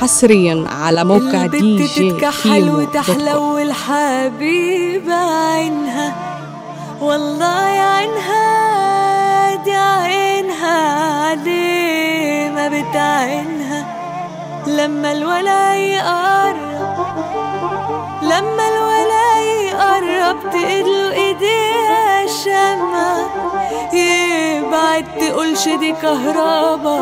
حصريا على موقع دي البت جي تتكحل كيمو دوت كوم. وتحلو الحبيبة عينها والله يا عينها دي عينها عليه ما بتعينها لما الولا يقرب لما الولا يقرب تقله ايديها الشمع يبعد تقولش دي كهربا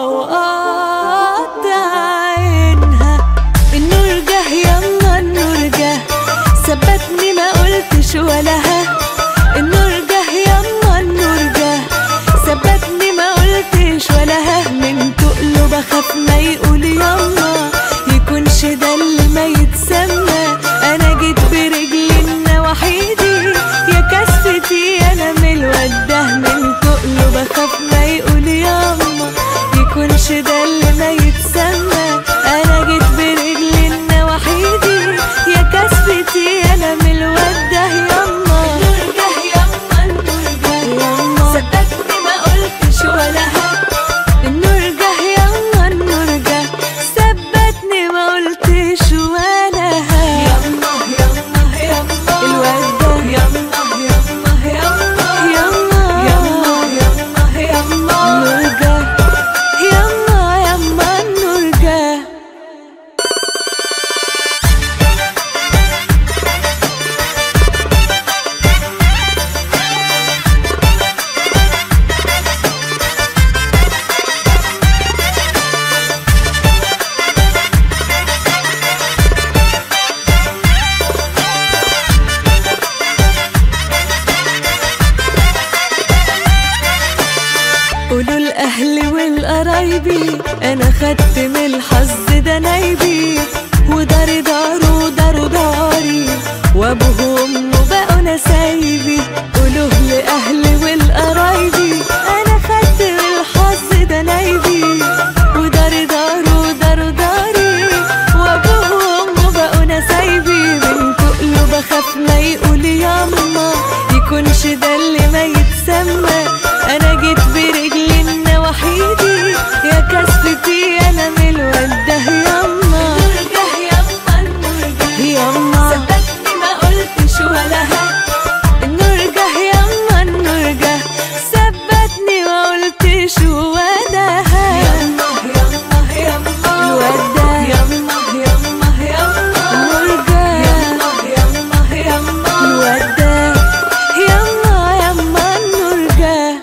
وقطع عينها النور جه يلا النور جه ثبتني ما قلتش ولا ها النور جه يلا النور جه ثبتني ما قلتش ولا ها من تقله بخاف ما يقول يلا يكونش ده اللي ما يتسمى انا جيت برجلي النواحيدي يا كستي انا من الواد ده من تقله بخاف ما يقول يلا يكونش ده اللي ما يتسمى انا جيت برجلي النواحيدي يا كستي انا من الواد ده يلا النور جه يلا النور جه يلا صدقني ما قلتش ولا ها النور جه يلا النور جه ثبتني ما قلتش ولا ها يلا يلا يلا الواد ده يلا يلا يلا يلا يلا يلا يلا النور جه يلا يلا النور جه قولوا الاهل والقرايبي انا خدت من الحظ ده نايبي وداري داره وداره داري وابوه وامه بقوا نسايبي قولوا لاهلي والقرايبي انا خدت من الحظ ده نايبي وداري داره وداره داري وابوه وامه بقوا نسايبي من تقله بخاف ما يقول ياما يكونش ده اللي ما يتسمى انا جيت برجلي النواحيدي يا كسفتي انا من الواد ده ياما ياما صدقني ما قلتش ولا ها النور جه ياما النور جه ثبتني ما قلتش ولا ها ياما ياما ياما الواد ده ياما ياما ياما النور جه ياما ياما ياما الواد ده ياما ياما النور جه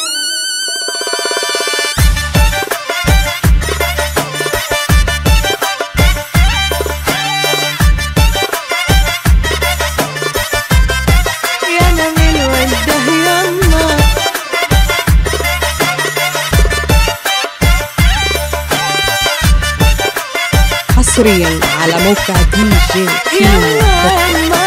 يا انا من الواد ده ياما حصريا على موقع دي جي كيمو دوت كوم. يلا يلا